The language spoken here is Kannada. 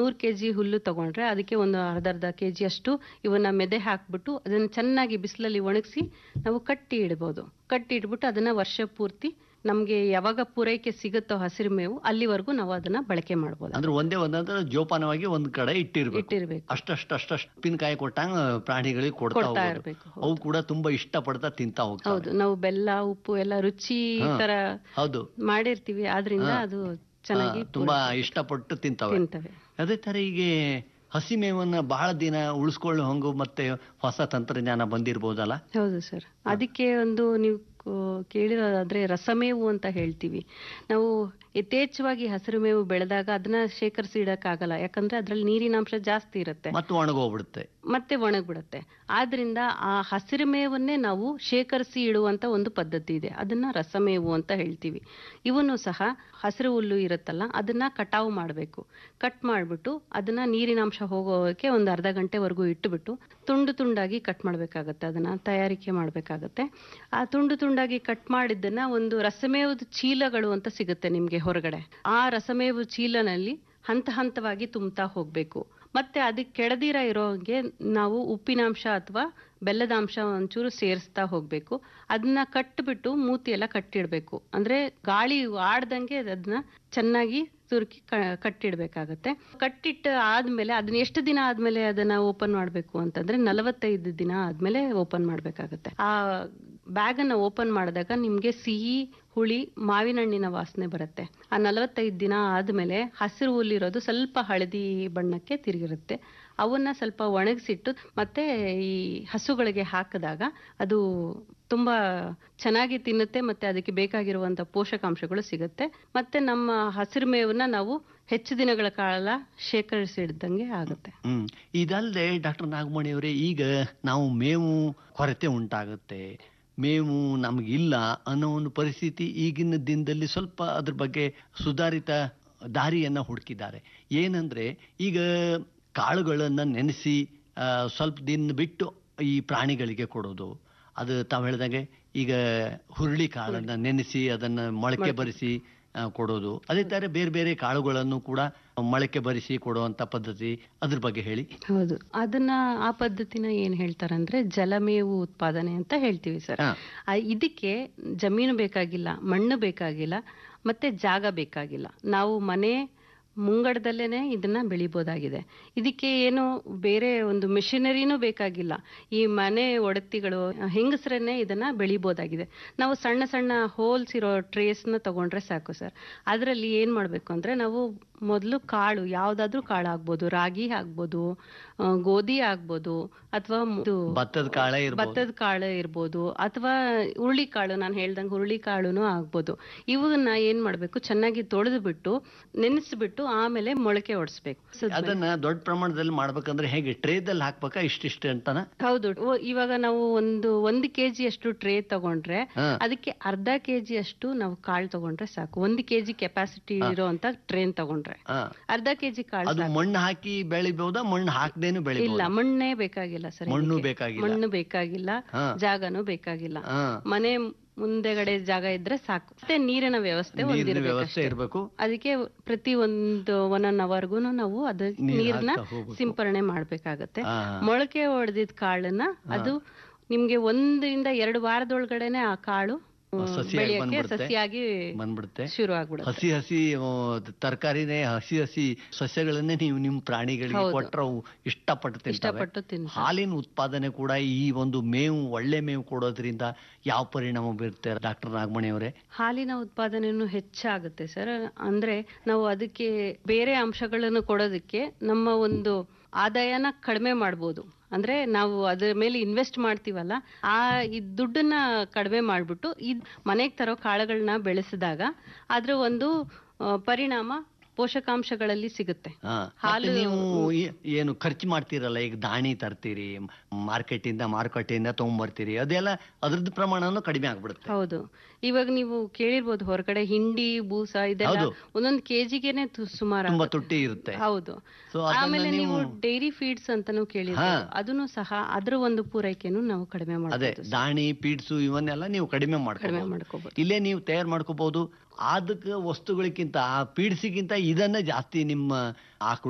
ನೂರು ಕೆ ಜಿ ಹುಲ್ಲು ತಗೊಂಡ್ರೆ ಅದಕ್ಕೆ ಒಂದು ಅರ್ಧ ಅರ್ಧ ಕೆ ಜಿ ಅಷ್ಟು ಇವನ್ನ ಮೆದೆ ಹಾಕ್ಬಿಟ್ಟು ಅದನ್ನ ಚೆನ್ನಾಗಿ ಬಿಸಿಲಲ್ಲಿ ಒಣಗಿಸಿ ನಾವು ಕಟ್ಟಿ ಇಡ್ಬೋದು ಕಟ್ಟಿ ಇಟ್ಬಿಟ್ಟು ಅದನ್ನ ವರ್ಷ ಪೂರ್ತಿ ನಮ್ಗೆ ಯಾವಾಗ ಪೂರೈಕೆ ಸಿಗುತ್ತೋ ಹಸಿರು ಮೇವು ಅಲ್ಲಿವರೆಗೂ ನಾವು ಅದನ್ನ ಬಳಕೆ ಮಾಡ್ಬೋದು ಅಂದ್ರೆ ಒಂದೇ ಒಂದಂದ್ರೆ ಜೋಪಾನವಾಗಿ ಒಂದ್ ಕಡೆ ಇಟ್ಟಿರ್ಬೇಕು ಇಟ್ಟಿರ್ಬೇಕು ಅಷ್ಟಷ್ಟು ಅಷ್ಟಷ್ಟು ಉಪ್ಪಿನಕಾಯಿ ಕೊಟ್ಟಂಗ ಪ್ರಾಣಿಗಳಿಗೆ ಕೊಡ್ತಾ ಕೊಡ್ತಾ ಹೋಗೋದು ಇರ್ಬೇಕು ಅವು ಕೂಡ ತುಂಬಾ ಇಷ್ಟಪಡ್ತಾ ತಿಂತಾ ಹೋಗ್ತಾವೆ ಹೌದು ನಾವು ಬೆಲ್ಲ ಉಪ್ಪು ಎಲ್ಲ ರುಚಿ ಹಾ. ತರ ಹೌದು ಮಾಡಿರ್ತೀವಿ ಆದ್ರಿಂದ ಹಾ. ಅದು ಚೆನ್ನಾಗಿ ಹಾ, ತುಂಬಾ ಇಷ್ಟಪಟ್ಟು ತಿಂತಾವೆ ತಿಂತವೆ ಅದೇ ತರ ಈಗ ಹಸಿ ಮೇವನ್ನ ಬಹಳ ದಿನ ಉಳಿಸ್ಕೊಳ್ಳೋ ಹಂಗು ಮತ್ತೆ ಹೊಸ ತಂತ್ರಜ್ಞಾನ ಬಂದಿರ್ಬೋದಲ್ಲ ಹೌದು ಸರ್ ಅದಕ್ಕೆ ಒಂದು ನೀವು ಕೋ- ಕೇಳಿರೋದಾದ್ರೆ ರಸಮೇವು ಅಂತ ಹೇಳ್ತೀವಿ ನಾವು ಯಥೇಚ್ಛವಾಗಿ ಹಸಿರು ಮೇವು ಬೆಳೆದಾಗ ಅದನ್ನ ಶೇಖರಿಸಿ ಇಡಕ್ಕಾಗಲ್ಲ ಯಾಕಂದ್ರೆ ಅದ್ರಲ್ಲಿ ನೀರಿನಾಂಶ ಜಾಸ್ತಿ ಇರುತ್ತೆ ಮತ್ತು ಒಣಗೋಗ್ಬಿಡುತ್ತೆ ಮತ್ತೆ ಒಣಗ್ಬಿಡುತ್ತೆ ಆದ್ರಿಂದ ಆ ಹಸಿರು ಮೇವನ್ನೇ ನಾವು ಶೇಖರಿಸಿ ಇಡುವಂತ ಒಂದು ಪದ್ಧತಿ ಇದೆ ಅದನ್ನ ರಸಮೇವು ಅಂತ ಹೇಳ್ತೀವಿ ಇವನು ಸಹ ಹಸಿರು ಹುಲ್ಲು ಇರುತ್ತಲ್ಲ ಅದನ್ನ ಕಟಾವು ಮಾಡಬೇಕು ಕಟ್ ಮಾಡಿಬಿಟ್ಟು ಅದನ್ನ ನೀರಿನಾಂಶ ಹೋಗೋಕೆ ಒಂದು ಅರ್ಧ ಗಂಟೆವರೆಗೂ ಇಟ್ಟುಬಿಟ್ಟು ತುಂಡು ತುಂಡಾಗಿ ಕಟ್ ಮಾಡಬೇಕಾಗತ್ತೆ ಅದನ್ನ ತಯಾರಿಕೆ ಮಾಡಬೇಕಾಗತ್ತೆ ಆ ತುಂಡು ತುಂಡಾಗಿ ಕಟ್ ಮಾಡಿದ್ದನ್ನ ಒಂದು ರಸಮೇವದ ಚೀಲಗಳು ಅಂತ ಸಿಗುತ್ತೆ ನಿಮ್ಗೆ ಹೊರಗಡೆ ಆ ರಸಮೇವು ಚೀಲನಲ್ಲಿ ಹಂತ ಹಂತವಾಗಿ ತುಂಬ್ತಾ ಹೋಗ್ಬೇಕು ಮತ್ತೆ ಅದಕ್ಕೆ ಕೆಡದಿರ ಇರೋಂಗೆ ನಾವು ಉಪ್ಪಿನಾಂಶ ಅಥವಾ ಬೆಲ್ಲದಾಂಶ ಒಂಚೂರು ಸೇರಿಸ್ತಾ ಹೋಗ್ಬೇಕು ಅದನ್ನ ಕಟ್ಬಿಟ್ಟು ಮೂತಿ ಎಲ್ಲ ಕಟ್ಟಿಡ್ಬೇಕು ಅಂದ್ರೆ ಗಾಳಿ ಆಡ್ದಂಗೆ ಅದನ್ನ ಚೆನ್ನಾಗಿ ತುರುಕಿ ಕ- ಕಟ್ಟಿಡ್ಬೇಕಾಗತ್ತೆ ಕಟ್ಟಿಟ್ಟು ಆದ್ಮೇಲೆ ಅದನ್ನ ಎಷ್ಟು ದಿನ ಆದ್ಮೇಲೆ ಅದನ್ನ ಓಪನ್ ಮಾಡ್ಬೇಕು ಅಂತಂದ್ರೆ ನಲವತ್ತೈದು ದಿನ ಆದ್ಮೇಲೆ ಓಪನ್ ಮಾಡ್ಬೇಕಾಗತ್ತೆ ಆ ಬ್ಯಾಗ್ ಅನ್ನ ಓಪನ್ ಮಾಡಿದಾಗ ನಿಮ್ಗೆ ಸಿಹಿ ಹುಳಿ ಮಾವಿನ ಹಣ್ಣಿನ ವಾಸನೆ ಬರುತ್ತೆ ಆ ನಲವತ್ತೈದು ದಿನ ಆದ್ಮೇಲೆ ಹಸಿರು ಹುಲ್ಲಿರೋದು ಸ್ವಲ್ಪ ಹಳದಿ ಬಣ್ಣಕ್ಕೆ ತಿರುಗಿರುತ್ತೆ ಅವನ್ನ ಸ್ವಲ್ಪ ಒಣಗಿಸಿಟ್ಟು ಮತ್ತೆ ಈ ಹಸುಗಳಿಗೆ ಹಾಕಿದಾಗ ಅದು ತುಂಬಾ ಚೆನ್ನಾಗಿ ತಿನ್ನುತ್ತೆ ಮತ್ತೆ ಅದಕ್ಕೆ ಬೇಕಾಗಿರುವಂತ ಪೋಷಕಾಂಶಗಳು ಸಿಗುತ್ತೆ ಮತ್ತೆ ನಮ್ಮ ಹಸಿರು ಮೇವನ್ನ ನಾವು ಹೆಚ್ಚು ದಿನಗಳ ಕಾಲ ಶೇಖರಿಸಿಡ್ದಂಗೆ ಆಗುತ್ತೆ ಹ್ಮ್ ಇದಲ್ಲದೆ ಡಾಕ್ಟರ್ ನಾಗಮಣಿ ಅವರೇ ಈಗ ನಾವು ಮೇವು ಕೊರತೆ ಉಂಟಾಗುತ್ತೆ ಮೇವು ನಮಗಿಲ್ಲ ಅನ್ನೋ ಒಂದು ಪರಿಸ್ಥಿತಿ ಈಗಿನ ದಿನದಲ್ಲಿ ಸ್ವಲ್ಪ ಅದ್ರ ಬಗ್ಗೆ ಸುಧಾರಿತ ದಾರಿಯನ್ನ ಹುಡುಕಿದ್ದಾರೆ ಏನಂದ್ರೆ ಈಗ ಕಾಳುಗಳನ್ನ ನೆನೆಸಿ ಆ, ಸ್ವಲ್ಪ ದಿನ ಬಿಟ್ಟು ಈ ಪ್ರಾಣಿಗಳಿಗೆ ಕೊಡೋದು ಅದು ತಾವು ಹೇಳ್ದಂಗೆ ಈಗ ಹುರುಳಿ ಕಾಳನ್ನ ನೆನೆಸಿ ಅದನ್ನ ಮೊಳಕೆ ಬರಿಸಿ ಆ, ಕೊಡೋದು ಅದೇ ತರ ಬೇರೆ ಬೇರೆ ಕಾಳುಗಳನ್ನು ಕೂಡ ಮೊಳಕೆ ಬರಿಸಿ ಕೊಡುವಂತ ಪದ್ಧತಿ ಅದ್ರ ಬಗ್ಗೆ ಹೇಳಿ ಹೌದು ಅದನ್ನ ಆ ಪದ್ಧತಿನ ಏನ್ ಹೇಳ್ತಾರಂದ್ರೆ ಜಲಮೇವು ಉತ್ಪಾದನೆ ಅಂತ ಹೇಳ್ತೀವಿ ಸರ್ ಹಾ. ಆ, ಇದಕ್ಕೆ ಜಮೀನು ಬೇಕಾಗಿಲ್ಲ ಮಣ್ಣು ಬೇಕಾಗಿಲ್ಲ ಮತ್ತೆ ಜಾಗ ಬೇಕಾಗಿಲ್ಲ ನಾವು ಮನೆ ಮುಂಗಡದಲ್ಲೇನೆ ಇದನ್ನ ಬೆಳಿಬೋದಾಗಿದೆ ಇದಕ್ಕೆ ಏನು ಬೇರೆ ಒಂದು ಮಿಷನರಿನೂ ಬೇಕಾಗಿಲ್ಲ ಈ ಮನೆ ಒಡತಿಗಳು ಹೆಂಗಸರನ್ನೇ ಇದನ್ನ ಬೆಳಿಬೋದಾಗಿದೆ ನಾವು ಸಣ್ಣ ಸಣ್ಣ ಹೋಲ್ಸ್ ಇರೋ ಟ್ರೇಸ್ನ ತಗೊಂಡ್ರೆ ಸಾಕು ಸರ್ ಅದರಲ್ಲಿ ಏನ್ ಮಾಡ್ಬೇಕು ಅಂದ್ರೆ ನಾವು ಮೊದಲು ಕಾಳು ಯಾವ್ದಾದ್ರೂ ಕಾಳು ಆಗ್ಬೋದು ರಾಗಿ ಆಗ್ಬೋದು ಆ, ಗೋಧಿ ಆಗ್ಬೋದು ಅಥವಾ ಭತ್ತದ ಕಾಳೆ ಇರ್ಬೋದು ಭತ್ತದ ಕಾಳು ಇರ್ಬೋದು ಅಥವಾ ಹುರುಳಿ ಕಾಳು ನಾನು ಹೇಳ್ದಂಗೆ ಹುರುಳಿ ಕಾಳುನು ಆಗ್ಬೋದು ಇವನ್ನ ಏನ್ ಮಾಡ್ಬೇಕು ಚೆನ್ನಾಗಿ ತೊಳೆದು ಬಿಟ್ಟು ನೆನೆಸ್ಬಿಟ್ಟು ಆಮೇಲೆ ಮೊಳಕೆ ಹೊಡಿಸ್ಬೇಕು ಅದನ್ನ ದೊಡ್ಡ ಪ್ರಮಾಣದಲ್ಲಿ ಮಾಡ್ಬೇಕಂದ್ರೆ ಹೇಗೆ ಟ್ರೇದಲ್ಲಿ ಹಾಕ್ಬೇಕಾ ಇಷ್ಟಿಷ್ಟು ಅಂತಾನ ಹೌದು ಓ, ಇವಾಗ ನಾವು ಒಂದು ಒಂದು ಕೆಜಿ ಅಷ್ಟು ಟ್ರೇ ತಗೊಂಡ್ರೆ ಹಾ. ಅದಕ್ಕೆ ಅರ್ಧ ಕೆಜಿ ಅಷ್ಟು ನಾವು ಕಾಳು ತಗೊಂಡ್ರೆ ಸಾಕು ಒಂದು ಕೆಜಿ ಕೆಪಾಸಿಟಿ ಇರೋಂತ ಟ್ರೇನ್ ತಗೊಂಡ್ರೆ ಹಾ. ಅರ್ಧ ಕೆಜಿ ಕಾಳು ಅದು ಸಾಕು. ಮಣ್ಣು ಹಾಕಿ ಬೆಳಿಬಹುದಾ ಮಣ್ಣು ಹಾಕ್ದೇನು ಇಲ್ಲ ಬೆಳಿಬಹುದು ಮಣ್ಣೇ ಬೇಕಾಗಿಲ್ಲ ಸರ್ ಮಣ್ಣು ಇದಕ್ಕೆ. ಬೇಕಾಗಿಲ್ಲ. ಮಣ್ಣು ಬೇಕಾಗಿಲ್ಲ ಹಾ. ಜಾಗನೂ ಬೇಕಾಗಿಲ್ಲ ಹಾ. ಮನೆ ಮುಂದೆಗಡೆ ಜಾಗ ಇದ್ರೆ ಸಾಕು ಮತ್ತೆ ನೀರಿನ ವ್ಯವಸ್ಥೆ ನೀರಿನ ಹೊಂದಿರ್ಬೇಕು ವ್ಯವಸ್ಥೆ ಅಷ್ಟೇ. ಇರಬೇಕು ಅದಕ್ಕೆ ಪ್ರತಿ ಒಂದು ಒನ್ ಅನ್ ಅವರ್ಗು ನಾವು ಅದ ನೀರ್ ನೀರ್ನ ಹಾಕ್ತಾ ಹೋಗ್ಬೇಕು. ಸಿಂಪರಣೆ ಮಾಡ್ಬೇಕಾಗತ್ತೆ ಹಾ. ಮೊಳಕೆ ಹೊಡೆದಿದ್ ಕಾಳನ್ನ ಅದು ನಿಮ್ಗೆ ಒಂದರಿಂದ ಎರಡು ವಾರದೊಳಗಡೆನೆ ಆ ಕಾಳು ಹ್ಮ್, ಸಸಿಯಾಗಿ ಬೆಳೆಯಕ್ಕೆ ಬಂದ್ಬಿಡುತ್ತೆ. ಸಸಿಯಾಗಿ ಬಂದ್ಬಿಡುತ್ತೆ ಶುರು ಆಗ್ಬಿಡುತ್ತೆ ಹಸಿ ಹಸಿ ಆ, ತರಕಾರಿನೇ ಹಸಿ ಹಸಿ ಸಸ್ಯಗಳನ್ನೇ ನೀವು ನಿಮ್ಮ ಪ್ರಾಣಿಗಳಿಗೆ ಹೌದು. ಕೊಟ್ರೆ ಅವು ಇಷ್ಟಪಟ್ಟು ತಿಂತವೆ ಇಷ್ಟಪಟ್ಟು ತಿಂತಾರೆ ಹಾಲಿನ ಉತ್ಪಾದನೆ ಕೂಡ ಈ ಒಂದು ಮೇವು ಒಳ್ಳೆ ಮೇವು ಕೊಡೋದ್ರಿಂದ ಯಾವ ಪರಿಣಾಮ ಬೀರುತ್ತೆ ಡಾಕ್ಟರ್ ನಾಗಮಣಿ ಅವರೇ ಹಾಲಿನ ಉತ್ಪಾದನೆಯನ್ನು ಹೆಚ್ಚಾಗುತ್ತೆ ಸರ್ ಅಂದ್ರೆ ನಾವು ಅದಕ್ಕೆ ಬೇರೆ ಅಂಶಗಳನ್ನು ಕೊಡೋದಕ್ಕೆ ನಮ್ಮ ಒಂದು ಆದಾಯನ ಕಡಿಮೆ ಮಾಡ್ಬೋದು ಅಂದ್ರೆ ನಾವು ಅದ್ರ ಮೇಲೆ ಇನ್ವೆಸ್ಟ್ ಮಾಡ್ತೀವಲ್ಲ ಆ ಈ ದುಡ್ಡನ್ನ ಕಡಿಮೆ ಮಾಡ್ಬಿಟ್ಟು ಇದ್ ಮನೆಗೆ ತರೋ ಕಾಳುಗಳನ್ನ ಬೆಳೆಸಿದಾಗ ಅದ್ರ ಒಂದು ಆ, ಪರಿಣಾಮ ಪೋಷಕಾಂಶಗಳಲ್ಲಿ ಸಿಗುತ್ತೆ ಹಾ. ಮತ್ತೆ ಹಾಲು- ನೀವು ಏ- ಏನು ಖರ್ಚು ಮಾಡ್ತೀರಲ್ಲ ಈಗ ದಾಣಿ ತರ್ತೀರಿ ಮಾರ್ಕೆಟ್ ಇಂದ ಮಾರುಕಟ್ಟೆಯಿಂದ ತಗೊಂಡ್ಬರ್ತೀರಿ ಅದೆಲ್ಲ ಅದ್ರದ್ದು ಪ್ರಮಾಣನೂ ಕಡಿಮೆ ಆಗ್ಬಿಡುತ್ತೆ ಹೌದು ಇವಾಗ ನೀವು ಕೇಳಿರ್ಬೋದು ಹೊರಗಡೆ ಹಿಂಡಿ ಬೂಸ ಇದೆಲ್ಲ ಹೌದು. ಒಂದೊಂದು ಕೆಜಿಗೆನೆ ಸುಮಾರು ತುಂಬಾ ಆಗುತ್ತೆ. ತುಟ್ಟಿ ಇರುತ್ತೆ ಹೌದು ಸೊ ಅದನ್ನ ಆಮೇಲೆ ನೀವು ನೀವು ಡೈರಿ ಫೀಡ್ಸ್ ಅಂತಾನು ಕೇಳಿರ್ಬೋದು ಅದನ್ನು ಸಹ ಅದ್ರ ಒಂದು ಪೂರೈಕೆನು ನಾವು ಕಡಿಮೆ ಅದೇ ಮಾಡಬಹುದು ದಾಣಿ ಪೀಡ್ಸು ಇವನ್ನೆಲ್ಲ ನೀವು ಕಡಿಮೆ ಕಡಿಮೆ ಮಾಡ್ಕೋಬಹುದು ಮಾಡ್ಕೋಬಹುದು ಇಲ್ಲೇ ನೀವು ತಯಾರು ಮಾಡ್ಕೋಬಹುದು ಅದಕ್ಕೆ ವಸ್ತುಗಳಿಗಿಂತ ಆ ಪೀಡ್ಸಿಗಿಂತ ಇದನ್ನ ಜಾಸ್ತಿ ನಿಮ್ಮ ಆಕಳು